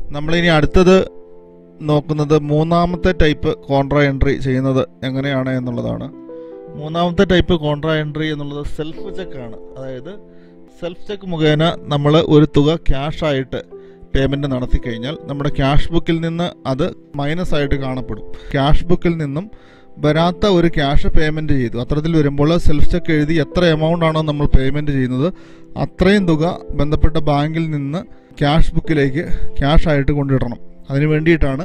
നമ്മളിനി അടുത്തത് നോക്കുന്നത് മൂന്നാമത്തെ ടൈപ്പ് കോൺട്രാ എൻട്രി ചെയ്യുന്നത് എങ്ങനെയാണ് എന്നുള്ളതാണ് മൂന്നാമത്തെ ടൈപ്പ് കോൺട്രാ എൻട്രി എന്നുള്ളത് സെൽഫ് ചെക്കാണ് അതായത് സെൽഫ് ചെക്ക് മുഖേന നമ്മൾ ഒരു തുക ക്യാഷ് ആയിട്ട് പേയ്മെൻറ്റ് നടത്തി കഴിഞ്ഞാൽ നമ്മുടെ ക്യാഷ് ബുക്കിൽ നിന്ന് അത് മൈനസ് ആയിട്ട് കാണപ്പെടും ക്യാഷ് ബുക്കിൽ നിന്നും വരാത്ത ഒരു ക്യാഷ് പേയ്മെൻറ്റ് ചെയ്തു അത്തരത്തിൽ വരുമ്പോൾ സെൽഫ് ചെക്ക് എഴുതി എത്ര എമൗണ്ട് ആണോ നമ്മൾ പേയ്മെൻറ്റ് ചെയ്യുന്നത് അത്രയും തുക ബന്ധപ്പെട്ട ബാങ്കിൽ നിന്ന് ക്യാഷ് ബുക്കിലേക്ക് ക്യാഷ് ആയിട്ട് കൊണ്ടിടണം അതിന് വേണ്ടിയിട്ടാണ്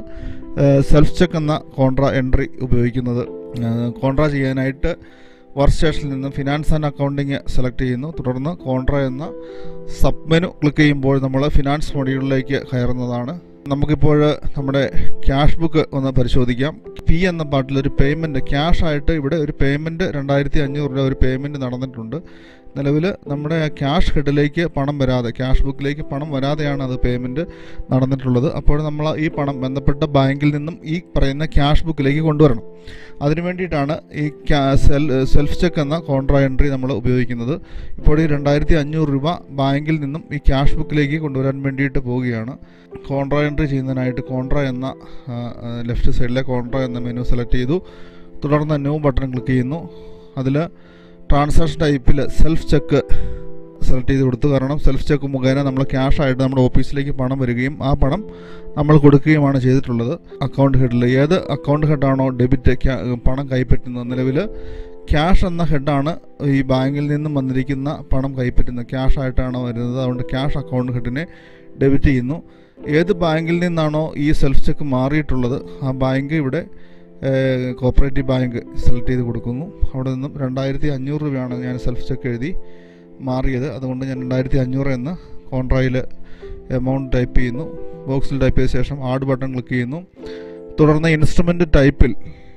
സെൽഫ് ചെക്ക് എന്ന കോൺട്രാ എൻട്രി ഉപയോഗിക്കുന്നത് കോൺട്രാ ചെയ്യാനായിട്ട് വർക്ക് സ്റ്റേഷനിൽ നിന്ന് ഫിനാൻസ് ആൻഡ് അക്കൗണ്ടിങ് സെലക്ട് ചെയ്യുന്നു തുടർന്ന് കോൺട്രാ എന്ന സബ് മെനു ക്ലിക്ക് ചെയ്യുമ്പോൾ നമ്മൾ ഫിനാൻസ് മൊഡ്യൂളിലേക്ക് കയറുന്നതാണ് നമുക്കിപ്പോൾ നമ്മുടെ ക്യാഷ് ബുക്ക് ഒന്ന് പരിശോധിക്കാം പി എന്ന പാട്ടിൽ ഒരു പേയ്മെൻറ്റ് ക്യാഷ് ആയിട്ട് ഇവിടെ ഒരു പേയ്മെൻറ്റ് രണ്ടായിരത്തി അഞ്ഞൂറ് രൂപ ഒരു പേയ്മെൻറ്റ് നടന്നിട്ടുണ്ട് നിലവിൽ നമ്മുടെ ക്യാഷ് ഹെഡിലേക്ക് പണം വരാതെ ക്യാഷ് ബുക്കിലേക്ക് പണം വരാതെയാണ് അത് പേയ്മെൻറ്റ് നടന്നിട്ടുള്ളത് അപ്പോൾ നമ്മൾ ഈ പണം ബന്ധപ്പെട്ട ബാങ്കിൽ നിന്നും ഈ പറയുന്ന ക്യാഷ് ബുക്കിലേക്ക് കൊണ്ടുവരണം അതിനു വേണ്ടിയിട്ടാണ് ഈ സെൽ സെൽഫ് ചെക്ക് എന്ന കോൺട്രാ എൻട്രി നമ്മൾ ഉപയോഗിക്കുന്നത് ഇപ്പോൾ ഈ രണ്ടായിരത്തി അഞ്ഞൂറ് രൂപ ബാങ്കിൽ നിന്നും ഈ ക്യാഷ് ബുക്കിലേക്ക് കൊണ്ടുവരാൻ വേണ്ടിയിട്ട് പോവുകയാണ് കോൺട്രാ എൻട്രി ചെയ്യുന്നതിനായിട്ട് കോൺട്രാ എന്ന ലെഫ്റ്റ് സൈഡിലെ കോൺട്രാ എന്ന മെനു സെലക്ട് ചെയ്തു തുടർന്ന് ന്യൂ ബട്ടൺ ക്ലിക്ക് ചെയ്യുന്നു അതിൽ ട്രാൻസാക്ഷൻ ടൈപ്പിൽ സെൽഫ് ചെക്ക് സെലക്ട് ചെയ്ത് കൊടുത്തു കാരണം സെൽഫ് ചെക്ക് മുഖേന നമ്മൾ ക്യാഷ് ആയിട്ട് നമ്മുടെ ഓഫീസിലേക്ക് പണം വരികയും ആ പണം നമ്മൾ കൊടുക്കുകയുമാണ് ചെയ്തിട്ടുള്ളത് അക്കൗണ്ട് ഹെഡിൽ ഏത് അക്കൗണ്ട് ഹെഡാണോ ഡെബിറ്റ് പണം കൈപ്പറ്റുന്നത് നിലവിൽ ക്യാഷ് എന്ന ഹെഡാണ് ഈ ബാങ്കിൽ നിന്നും വന്നിരിക്കുന്ന പണം കൈപ്പറ്റുന്നത് ക്യാഷ് ആയിട്ടാണ് വരുന്നത് അതുകൊണ്ട് ക്യാഷ് അക്കൗണ്ട് ഹെഡിനെ ഡെബിറ്റ് ചെയ്യുന്നു ഏത് ബാങ്കിൽ നിന്നാണോ ഈ സെൽഫ് ചെക്ക് മാറിയിട്ടുള്ളത് ആ ബാങ്ക് ഇവിടെ കോപ്പറേറ്റീവ് ബാങ്ക് സെലക്ട് ചെയ്ത് കൊടുക്കുന്നു അവിടെ നിന്നും രണ്ടായിരത്തി അഞ്ഞൂറ് രൂപയാണ് ഞാൻ സെൽഫ് ചെക്ക് എഴുതി മാറിയത് അതുകൊണ്ട് ഞാൻ രണ്ടായിരത്തി അഞ്ഞൂറ് എന്ന് കോൺട്രായിൽ എമൗണ്ട് ടൈപ്പ് ചെയ്യുന്നു ബോക്സിൽ ടൈപ്പ് ചെയ്ത ശേഷം ആഡ് ബട്ടൺ ക്ലിക്ക് ചെയ്യുന്നു തുടർന്ന് ഇൻസ്ട്രുമെൻ്റ് ടൈപ്പിൽ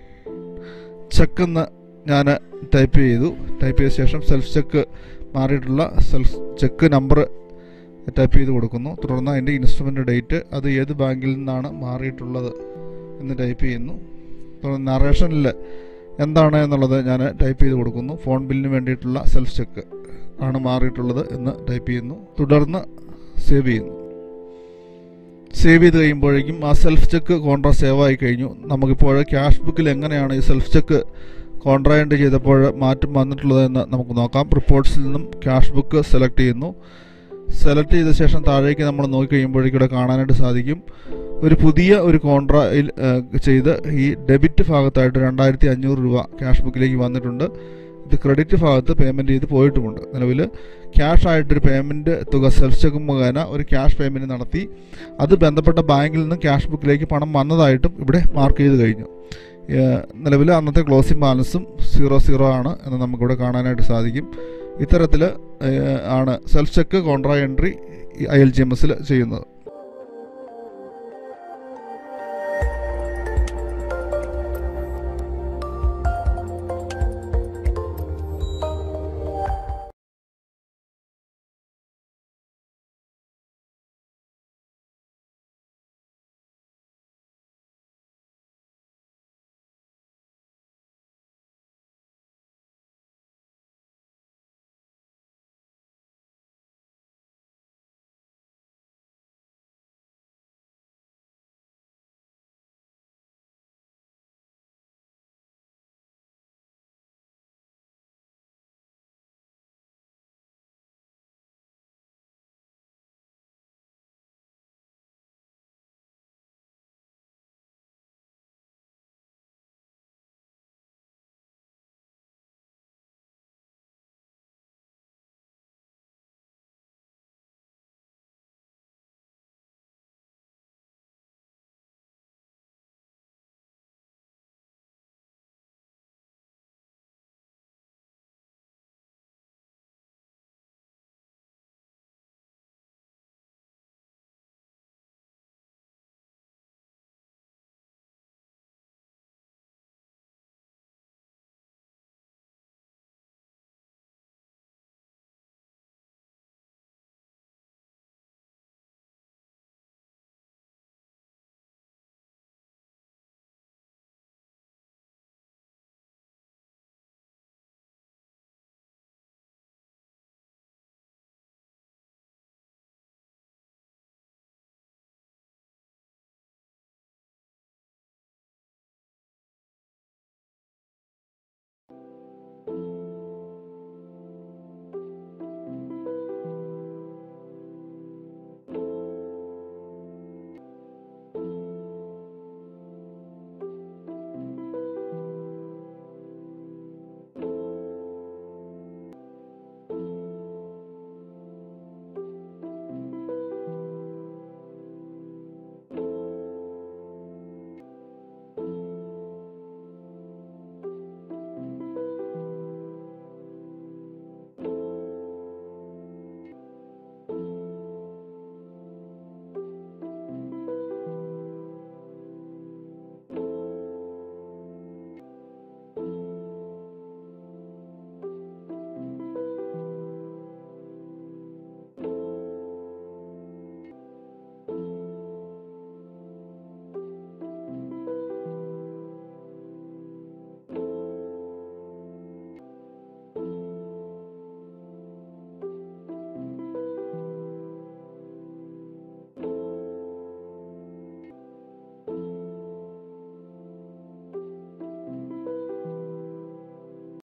ചെക്ക് എന്ന് ഞാൻ ടൈപ്പ് ചെയ്തു ടൈപ്പ് ചെയ്ത ശേഷം സെൽഫ് ചെക്ക് മാറിയിട്ടുള്ള സെൽഫ് ചെക്ക് നമ്പർ ടൈപ്പ് ചെയ്ത് കൊടുക്കുന്നു തുടർന്ന് അതിൻ്റെ ഇൻസ്ട്രുമെൻ്റ് ഡേറ്റ് അത് ഏത് ബാങ്കിൽ നിന്നാണ് മാറിയിട്ടുള്ളത് എന്ന് ടൈപ്പ് ചെയ്യുന്നു തുടർന്ന് നറേഷനിൽ എന്താണ് എന്നുള്ളത് ഞാൻ ടൈപ്പ് ചെയ്ത് കൊടുക്കുന്നു ഫോൺ ബില്ലിന് വേണ്ടിയിട്ടുള്ള സെൽഫ് ചെക്ക് ആണ് മാറിയിട്ടുള്ളത് എന്ന് ടൈപ്പ് ചെയ്യുന്നു തുടർന്ന് സേവ് ചെയ്യുന്നു സേവ് ചെയ്ത് കഴിയുമ്പോഴേക്കും ആ സെൽഫ് ചെക്ക് കോൺട്രാ സേവ് ആയി കഴിഞ്ഞു നമുക്കിപ്പോൾ ക്യാഷ് ബുക്കിൽ എങ്ങനെയാണ് ഈ സെൽഫ് ചെക്ക് കോൺട്രാ എൻട്രി ചെയ്തപ്പോൾ മാറ്റം വന്നിട്ടുള്ളതെന്ന് നമുക്ക് നോക്കാം റിപ്പോർട്ട്സിൽ നിന്നും ക്യാഷ് ബുക്ക് സെലക്ട് ചെയ്യുന്നു സെലക്ട് ചെയ്ത ശേഷം താഴേക്ക് നമ്മൾ നോക്കി കഴിയുമ്പോഴേക്കും ഇവിടെ കാണാനായിട്ട് സാധിക്കും ഒരു പുതിയ ഒരു കോൺട്രായിൽ ചെയ്ത് ഈ ഡെബിറ്റ് ഭാഗത്തായിട്ട് രണ്ടായിരത്തി അഞ്ഞൂറ് രൂപ ക്യാഷ് ബുക്കിലേക്ക് വന്നിട്ടുണ്ട് ഇത് ക്രെഡിറ്റ് ഭാഗത്ത് പേയ്മെൻറ്റ് ചെയ്ത് പോയിട്ടുമുണ്ട് നിലവിൽ ക്യാഷ് ആയിട്ടൊരു പേയ്മെൻറ്റ് തുക സെൽഫ് ചെക്ക് മുഖേന ഒരു ക്യാഷ് പേയ്മെൻറ്റ് നടത്തി അത് ബന്ധപ്പെട്ട ബാങ്കിൽ നിന്ന് ക്യാഷ് ബുക്കിലേക്ക് പണം വന്നതായിട്ടും ഇവിടെ മാർക്ക് ചെയ്ത് കഴിഞ്ഞു നിലവിൽ അന്നത്തെ ക്ലോസിംഗ് ബാലൻസും സീറോ സീറോ ആണ് എന്ന് നമുക്കിവിടെ കാണാനായിട്ട് സാധിക്കും ഇത്തരത്തിൽ ആണ് self check contra entry I L G M എസിൽ ചെയ്യുന്നത്